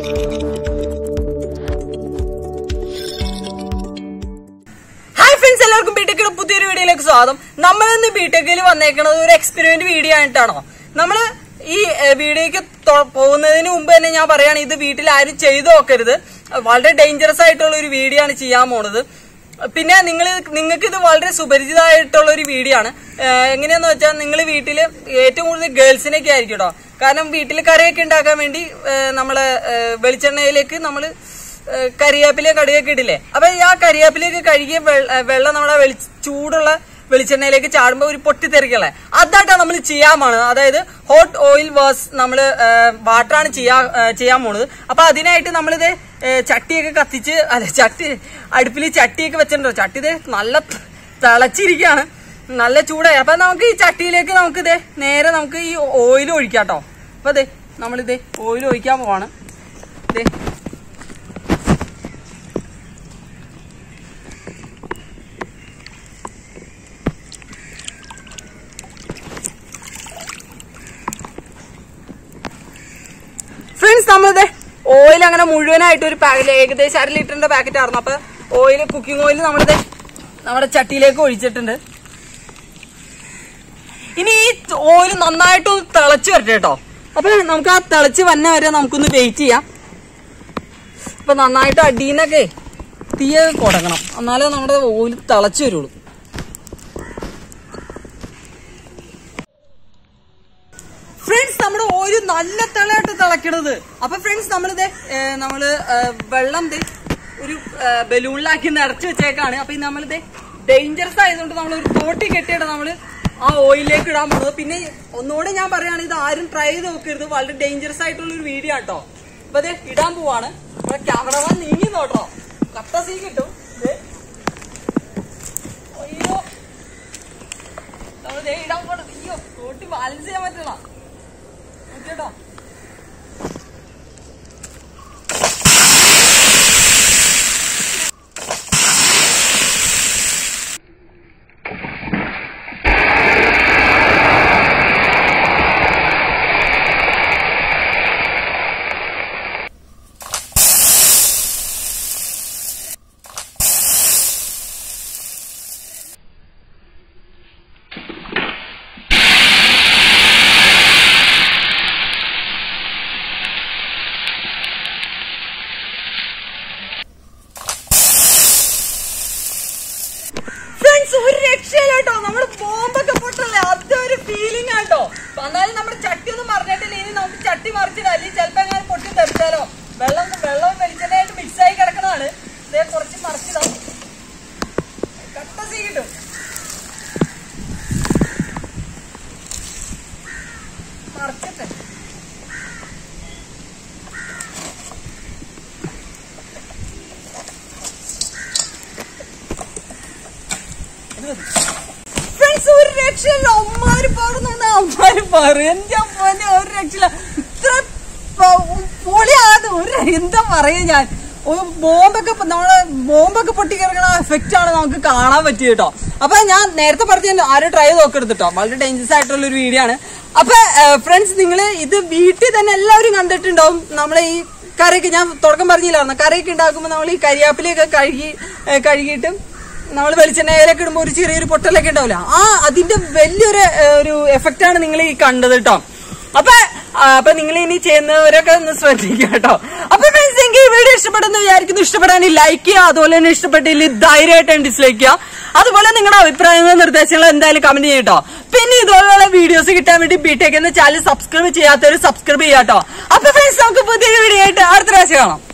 Hi friends എല്ലാവർക്കും ബിടെക്കിയുടെ പുതിയൊരു വീഡിയോയിലേക്ക് സ്വാഗതം നമ്മൾ ഇന്ന് ബിടെക്കിൽ വന്നേക്കുന്നത് ഒരു എക്സ്പെരിമെന്റ് വീഡിയോ ആയിട്ടാണോ നമ്മൾ ഈ ഏഹ്, വീഡിയോയ്ക്ക് തൊ- പോകുന്നതിന് മുമ്പ് തന്നെ ഞാൻ പറയാണ് ഇത് വീട്ടിൽ ആരും ചെയ്തു നോക്കരുത് വളരെ ഡേഞ്ചറസ് ആയിട്ടുള്ള ഒരു വീഡിയോ ആണ് ചെയ്യാൻ പോണത് പിന്നെ നിങ്ങൾ നിങ്ങൾക്ക് ഇത് വളരെ സുപരിചിതമായിട്ടുള്ള ഒരു വീഡിയോ ആണ് ഏഹ്, എങ്ങനെയാന്ന് വെച്ചാൽ നിങ്ങൾ വീട്ടിൽ ഏറ്റവും കൂടുതൽ ഗേൾസിനൊക്കെ ആയിരിക്കും കേട്ടോ കാരണം വീട്ടിൽ കറിയൊക്കെ ഉണ്ടാക്കാൻ വേണ്ടി ഏഹ്, നമ്മളെ ഏഹ്, വെളിച്ചെണ്ണയിലേക്ക് നമ്മൾ ഏഹ് കരിവേപ്പില കടുകൊക്കെ ഇടില്ലേ അപ്പൊ ഈ ആ കരിവേപ്പിലയൊക്കെ കഴുകിയ വെള്ള- ഏഹ് വെള്ളം നമ്മളെ വെളി ചൂടുള്ള വെളിച്ചെണ്ണയിലേക്ക് ചാടുമ്പോൾ ഒരു പൊട്ടിത്തെറിക്കല്ലേ അതായിട്ടാണ് നമ്മൾ ചെയ്യാൻ പോണത് അതായത് ഹോട്ട് ഓയിൽ വേഴ്സ് നമ്മൾ വാട്ടറാണ് ചെയ്യാ ഏഹ് ചെയ്യാൻ പോണത് അപ്പൊ അതിനായിട്ട് നമ്മളിത് ഏഹ് ചട്ടിയൊക്കെ കത്തിച്ച് അല്ല ചട്ടി അടുപ്പിൽ ചട്ടിയൊക്കെ വെച്ചിട്ടുണ്ടോ ചട്ടി ഇത് നല്ല ത- തിളച്ചിരിക്കുകയാണ് നല്ല ചൂടായി അപ്പൊ നമുക്ക് ഈ ചട്ടിയിലേക്ക് നമുക്ക് ഇതേ നേരെ നമുക്ക് ഈ ഓയിൽ ഒഴിക്കാം കേട്ടോ അപ്പൊ അതെ നമ്മളിതേ ഓയിൽ ഒഴിക്കാൻ പോവാണ് ഇതേ ഫ്രണ്ട്സ് നമ്മളിത് ഓയിൽ അങ്ങനെ മുഴുവനായിട്ട് ഒരു പാക്കറ്റ് ഏകദേശം അര ലിറ്ററിന്റെ പാക്കറ്റ് ആയിരുന്നു അപ്പൊ ഓയിൽ കുക്കിംഗ് ഓയിൽ നമ്മളിത് നമ്മുടെ ചട്ടിയിലേക്ക് ഒഴിച്ചിട്ടുണ്ട് ഇനി ഈ ഓയിൽ നന്നായിട്ട് ഒന്ന് തിളച്ച് വരട്ടെ കേട്ടോ അപ്പൊ നമുക്ക് ആ തിളച്ച് വന്ന വരെ നമുക്കൊന്ന് വെയിറ്റ് ചെയ്യാം അപ്പൊ നന്നായിട്ട് അടിയിന്നൊക്കെ തീയൊക്കെ കൊടുക്കണം എന്നാലേ നമ്മുടെ ഓയിൽ തിളച്ച് വരുള്ളൂ ഫ്രണ്ട്സ് നമ്മുടെ ഓയിൽ നല്ല തിളയായിട്ട് തിളക്കണത് അപ്പൊ ഫ്രണ്ട്സ് നമ്മളിത് നമ്മള് ഏ, വെള്ളം ദേ ഒരു ഏ, ബലൂണിലാക്കി നിറച്ച് വെച്ചേക്കാണ് അപ്പൊ നമ്മളിത് ഡേഞ്ചറസ് ആയതുകൊണ്ട് നമ്മൾ ഒരു തോട്ടി കെട്ടിയിട്ട് നമ്മള് ആ ഓയിലിലേക്ക് ഇടാൻ പോകുന്നത് പിന്നെ ഒന്നുകൂടെ ഞാൻ പറയാണ് ഇത് ആരും ട്രൈ ചെയ്ത് നോക്കരുത് വളരെ ഡേഞ്ചറസ് ആയിട്ടുള്ള ഒരു വീഡിയോ ആട്ടോ അപ്പൊ അതെ ഇടാൻ പോവാണ് നമ്മുടെ ക്യാമറമാൻ നീങ്ങി നോട്ടോ കട്ട സീ കിട്ടും ദേ. അയ്യോ നമ്മൾ ദേ ഇടാൻ പോണത് അയ്യോ തോട്ടി ബാലൻസ് ചെയ്യാൻ പറ്റില്ല കേട്ടോ ഫ്രണ്ട്സ് ഒരു രക്ഷയില്ല കേട്ടോ നമ്മള് ബോംബൊക്കെ പൊട്ടല്ലേ അതൊരു ഫീലിംഗ് ആട്ടോ എന്നാലും നമ്മുടെ ചട്ടി ഒന്നും മറിഞ്ഞിട്ടില്ല ഇനി നമുക്ക് ചട്ടി മറിച്ചിടാം അല്ലെങ്കിൽ ചിലപ്പോ എങ്ങനെ പൊട്ടി തെറിച്ചാലോ വെള്ളം വെള്ളവും വെളിച്ചെണ്ണയായിട്ട് മിക്സ് ആയി കിടക്കണതാണ് ഇതേ കുറച്ച് മറിച്ചിടാം കട്ട സീ കിട്ടും മറിച്ചിട്ടെ ഫ്രണ്ട്സ് ഒരു രക്ഷയില്ല അമ്മാര് പറഞ്ഞു അമ്മാര് പറയും എന്റെ അമ്മനെ ഒരു രക്ഷയില്ല ഇത്ര പ- പൊളിയാത് ഒരു എന്താ പറയാ ഞാൻ ഒരു ബോംബൊക്കെ പൊ- നമ്മളെ ബോംബൊക്കെ പൊട്ടിക്കിറങ്ങണ എഫക്റ്റ് ആണ് നമുക്ക് കാണാൻ പറ്റിയത് കേട്ടോ അപ്പൊ ഞാൻ നേരത്തെ പറഞ്ഞ ആരും ട്രൈ നോക്കരുത് കേട്ടോ വളരെ ഡേഞ്ചറസ് ആയിട്ടുള്ള ഒരു വീഡിയോ ആണ് അപ്പൊ ഫ്രണ്ട്സ് നിങ്ങൾ ഇത് വീട്ടിൽ തന്നെ എല്ലാവരും കണ്ടിട്ടുണ്ടാവും നമ്മളെ ഈ കറിയൊക്കെ ഞാൻ തുടക്കം പറഞ്ഞില്ലായിരുന്നു കറിയൊക്കെ ഉണ്ടാക്കുമ്പോൾ നമ്മൾ ഈ കരിയാപ്പിലൊക്കെ കഴുകി ഏ, കഴുകിയിട്ട് നമ്മൾ വെളിച്ചെണ്ണയിലൊക്കെ ഇടുമ്പോൾ ഒരു ചെറിയൊരു പൊട്ടലൊക്കെ ഉണ്ടാവില്ല ആ അതിന്റെ വലിയൊരു ഏ, ഒരു എഫക്റ്റ് ആണ് നിങ്ങൾ ഈ കണ്ടത് കേട്ടോ അപ്പൊ ആ, അപ്പൊ നിങ്ങൾ ഇനി ചെയ്യുന്നവരൊക്കെ ഒന്ന് ശ്രദ്ധിക്കുക കേട്ടോ അപ്പൊ ഫ്രണ്ട്സ് എനിക്ക് ഈ വീഡിയോ ഇഷ്ടപ്പെടുന്നു വിചാരിക്കുന്നു ഇഷ്ടപ്പെടാണെങ്കിൽ ലൈക്ക് ചെയ്യുക അതുപോലെ തന്നെ ഇഷ്ടപ്പെട്ടില്ല ധൈര്യമായിട്ട് ഡിസ്ലൈക്ക് ചെയ്യുക അതുപോലെ നിങ്ങളുടെ അഭിപ്രായങ്ങളും നിർദ്ദേശങ്ങളും എന്തായാലും കമന്റ് ചെയ്യട്ടോ പിന്നെ ഇതുപോലുള്ള വീഡിയോസ് കിട്ടാൻ വേണ്ടി ബിടെക് എന്ന ചാനൽ സബ്സ്ക്രൈബ് ചെയ്യാത്തവർ സബ്സ്ക്രൈബ് ചെയ്യാട്ടോ അപ്പൊ ഫ്രണ്ട്സ് നമുക്ക് പുതിയൊരു വീഡിയോ ആയിട്ട് അടുത്ത പ്രാവശ്യം കാണാം